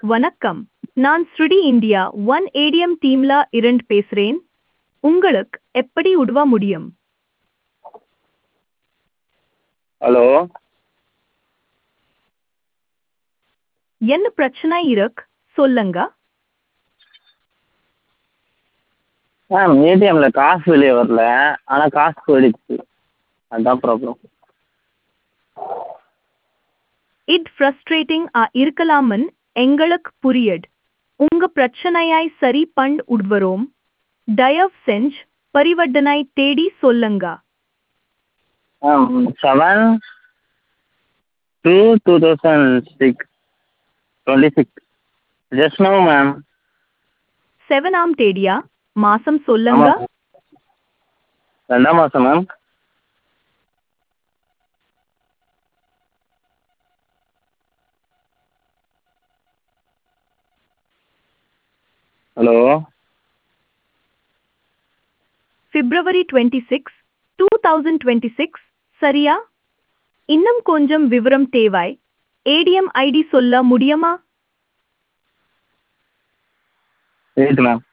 வணக்கம் நான் ஸ்ருடி இந்தியா ஒன் ஏடிஎம் டீம்ல இருந்து பேசுறேன் உங்களுக்கு எப்படி உதவ முடியும் ஹலோ என்ன பிரச்சனை இருக்கு சொல்லுங்க மேம் ஏடிஎம்மில் காசு வெளியே வரல ஆனால் காசு போயிடுச்சு அதுதான் ப்ராப்ளம் இது ஃப்ரஸ்ட்ரேட்டிங் ஆ இருக்கலாமன் எங்களுக்கு புரியுது உங்க பிரச்சனையை சரி பண்ண உட்வரோம் தயவு செஞ்சு பரிவர்த்தனை தேடி சொல்லுங்க ma'am seven two two thousand six twenty six just no ma'am செவனாம் தேதியா மாசம் சொல்லுங்க ஆமாம் ரெண்டாம் மாதம் ma'am hello February twenty six two thousand twenty six சரியா இன்னும் கொஞ்சம் விவரம் தேவை ஏடிஎம் ஐடி சொல்ல முடியுமா எயிட் மேம்